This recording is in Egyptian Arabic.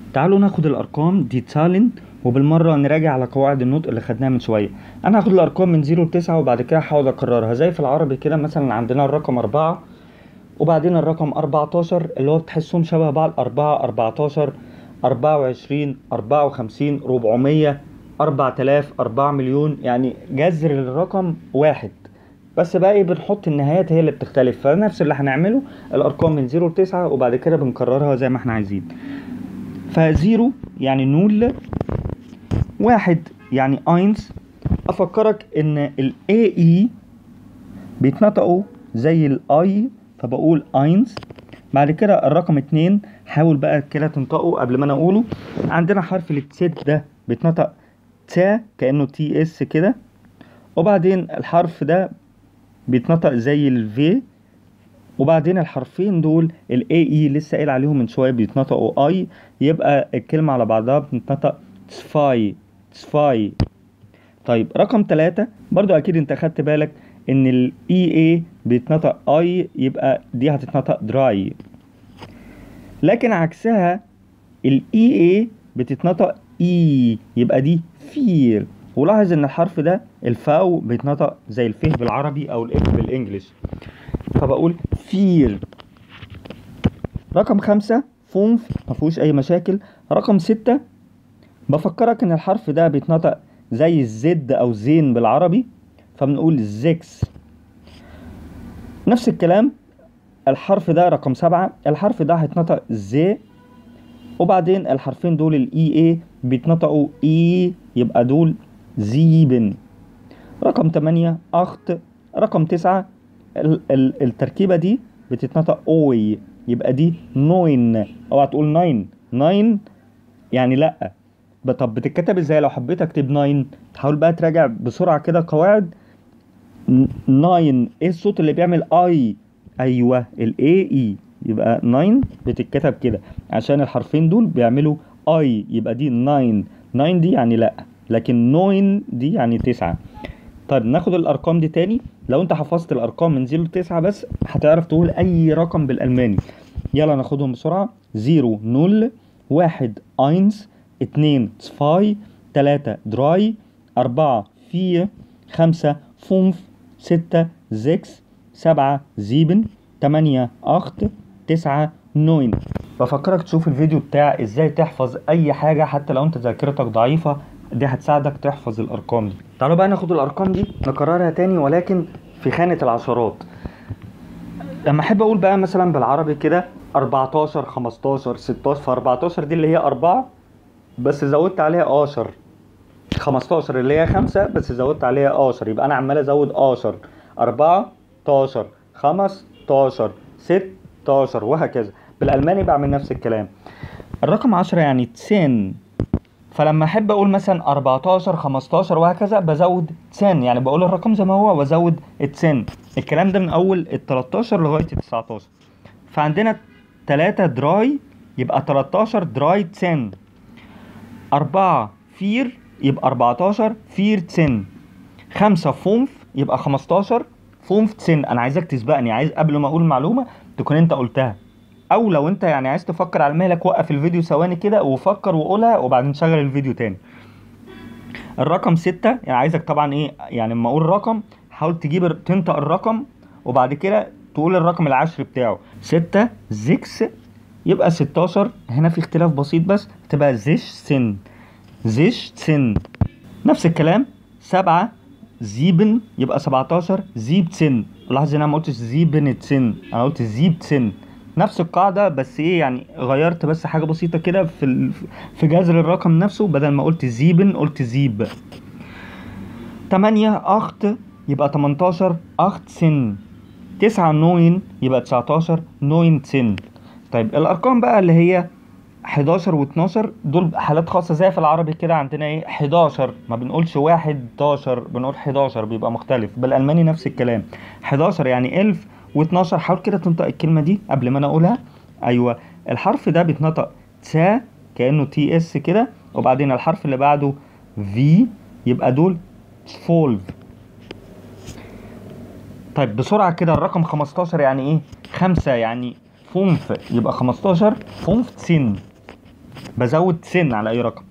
تعالوا ناخد الارقام دي تالين وبالمره نراجع على قواعد النطق اللي خدناها من شويه انا هاخد الارقام من 0 ل 9 وبعد كده هحاول اكررها زي في العربي كده مثلا عندنا الرقم 4 وبعدين الرقم 14 اللي هو بتحسهم شبه بعض 4 14 24 54 400 4000 4 مليون يعني جذر الرقم واحد بس بقى ايه بنحط النهايات هي اللي بتختلف فنفس اللي هنعمله الارقام من 0 ل 9 وبعد كده بنكررها زي ما احنا عايزين فزيرو يعني نول واحد يعني اينز افكرك ان الاي اي بيتنطقوا زي الاي فبقول اينز بعد كده الرقم اتنين حاول بقى كده تنطقه قبل ما انا اقوله عندنا حرف التسيت ده بيتنطق تا كانه تي اس كده وبعدين الحرف ده بيتنطق زي الفي وبعدين الحرفين دول الاي اي لسه قايل عليهم من شويه بيتنطقوا اي يبقى الكلمه على بعضها بتتنطق تسفاي تسفاي طيب رقم ثلاثة برضو اكيد انت خدت بالك ان الاي اي بيتنطق اي يبقى دي هتتنطق دراي لكن عكسها الاي اي بتتنطق اي يبقى دي فير ولاحظ ان الحرف ده الفاو بيتنطق زي الفه بالعربي او الاف بالانجلش فبقول فير رقم خمسة فونف مفهوش اي مشاكل رقم ستة بفكرك ان الحرف ده بيتنطق زي الزد او زين بالعربي فبنقول زيكس نفس الكلام الحرف ده رقم سبعة الحرف ده هيتنطق زي وبعدين الحرفين دول الاي اي بيتنطقوا اي يبقى دول زيبن رقم تمانية اخت رقم تسعة ال ال التركيبة دي بتتنطق اوي يبقى دي نوين اوعى تقول ناين ناين يعني لا طب بتتكتب ازاي لو حبيت اكتب ناين تحاول بقى تراجع بسرعة كده قواعد ناين ايه الصوت اللي بيعمل اي ايوه الاي اي يبقى ناين بتتكتب كده عشان الحرفين دول بيعملوا اي يبقى دي ناين ناين دي يعني لا لكن نوين دي يعني تسعة طيب ناخد الارقام دي تاني لو انت حفظت الارقام من 0 ل 9 بس هتعرف تقول اي رقم بالالماني يلا ناخدهم بسرعة 0 0 1 اينز 2 2 3 دراي 4 4 5 5 6 6 7 7 8 8 9 9 بفكرك تشوف الفيديو بتاع ازاي تحفظ اي حاجة حتى لو انت ذاكرتك ضعيفة دي هتساعدك تحفظ الارقام دي تعالوا بقى ناخد الارقام دي نكررها تاني ولكن في خانة العشرات لما احب اقول بقى مثلا بالعربي كده 14 15 16 ف 14 دي اللي هي 4 بس زودت عليها 10 15 اللي هي 5 بس زودت عليها 10 يبقى انا عمال ازود 10 14 15 16 وهكذا بالالماني بعمل نفس الكلام الرقم 10 يعني تسن فلما احب اقول مثلا 14 15 وهكذا بزود تسن يعني بقول الرقم زي ما هو وازود التسن الكلام ده من اول ال 13 لغايه ال 19 فعندنا 3 دراي يبقى 13 دراي تسن 4 فير يبقى 14 فير تسن 5 فونف يبقى 15 فونف تسن انا عايزك تسبقني عايز قبل ما اقول معلومه تكون انت قلتها او لو انت يعني عايز تفكر على مهلك وقف الفيديو ثواني كده وفكر وقولها وبعدين شغل الفيديو تاني الرقم ستة يعني عايزك طبعا ايه يعني لما اقول رقم حاول تجيب تنطق الرقم وبعد كده تقول الرقم العشري بتاعه ستة زيكس يبقى ستاشر هنا في اختلاف بسيط بس تبقى زيش سن زيش سن نفس الكلام سبعة زيبن يبقى سبعتاشر زيب سن لاحظ ان انا ما قلتش زيبن سن انا قلت زيب سن نفس القاعدة بس ايه يعني غيرت بس حاجة بسيطة كده في ال... في جذر الرقم نفسه بدل ما قلت زيبن قلت زيب تمانية أخت يبقى تمنتاشر أخت سن تسعة نوين يبقى تسعتاشر نوين سن طيب الأرقام بقى اللي هي 11 و 12 دول حالات خاصة زي في العربي كده عندنا ايه 11 ما بنقولش واحد 11 بنقول 11 بيبقى مختلف بالألماني نفس الكلام 11 يعني 1000 و12 حاول كده تنطق الكلمة دي قبل ما انا اقولها ايوه الحرف ده بيتنطق تا كأنه تي اس كده وبعدين الحرف اللي بعده في يبقى دول فولف طيب بسرعة كده الرقم 15 يعني ايه خمسة يعني فونف يبقى 15 فونف تسن بزود سن على اي رقم